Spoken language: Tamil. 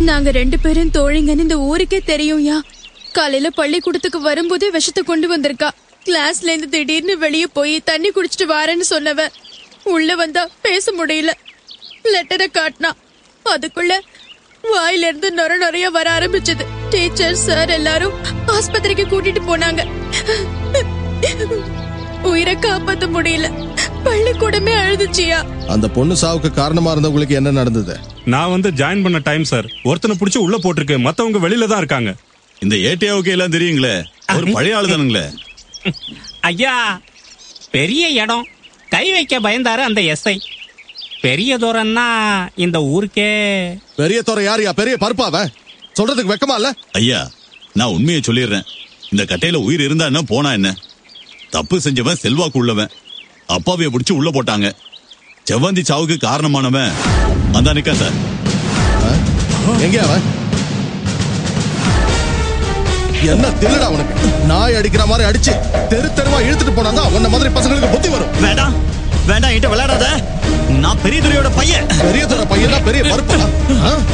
நாங்க ரெண்டு பேரும் தோழிங்கன்னு இந்த ஊருக்கே தெரியும்யா காலையில பள்ளிக்கூடத்துக்கு வரும்போதே விஷத்தை கொண்டு வந்திருக்கா கிளாஸ்ல இருந்து திடீர்னு வெளியே போய் தண்ணி குடிச்சிட்டு வாரேன்னு சொன்னவ உள்ள வந்தா பேச முடியல லெட்டரை காட்டினா அதுக்குள்ள வாயில இருந்து நொர நொறைய வர ஆரம்பிச்சது டீச்சர் சார் எல்லாரும் ஆஸ்பத்திரிக்கு கூட்டிட்டு போனாங்க உயிரை காப்பாத்த முடியல பள்ளிக்கூடமே அழுதுச்சியா அந்த பொண்ணு சாவுக்கு காரணமா இருந்தவங்களுக்கு என்ன நடந்தது நான் வந்து ஜாயின் பண்ண டைம் சார் ஒருத்தனை பிடிச்சி உள்ள போட்டிருக்கு மத்தவங்க வெளியில தான் இருக்காங்க இந்த ஏடியாவுக்கு எல்லாம் தெரியுங்களே ஒரு பழைய ஆளு தானுங்களே ஐயா பெரிய இடம் கை வைக்க பயந்தாரு அந்த எஸ்ஐ பெரிய தூரம்னா இந்த ஊருக்கே பெரிய துறை யாரியா பெரிய பருப்பாவ சொல்றதுக்கு வெக்கமா இல்ல ஐயா நான் உண்மையை சொல்லிடுறேன் இந்த கட்டையில உயிர் இருந்தா என்ன போனா என்ன தப்பு செஞ்சவன் செல்வாக்கு உள்ளவன் அப்பாவைய பிடிச்சி உள்ள போட்டாங்க செவ்வந்தி சாவுக்கு காரணமானவன் அந்த நிக்கா சார் எங்க அவன் என்ன திருடா உனக்கு நாய் அடிக்கிற மாதிரி அடிச்சு தெரு தெருவா இழுத்துட்டு போனாதான் உன்ன மாதிரி பசங்களுக்கு புத்தி வரும் வேண்டாம் வேண்டாம் என்கிட்ட விளையாடாத நான் பெரிய துறையோட பையன் பெரிய துறை பையன் தான் பெரிய பருப்பு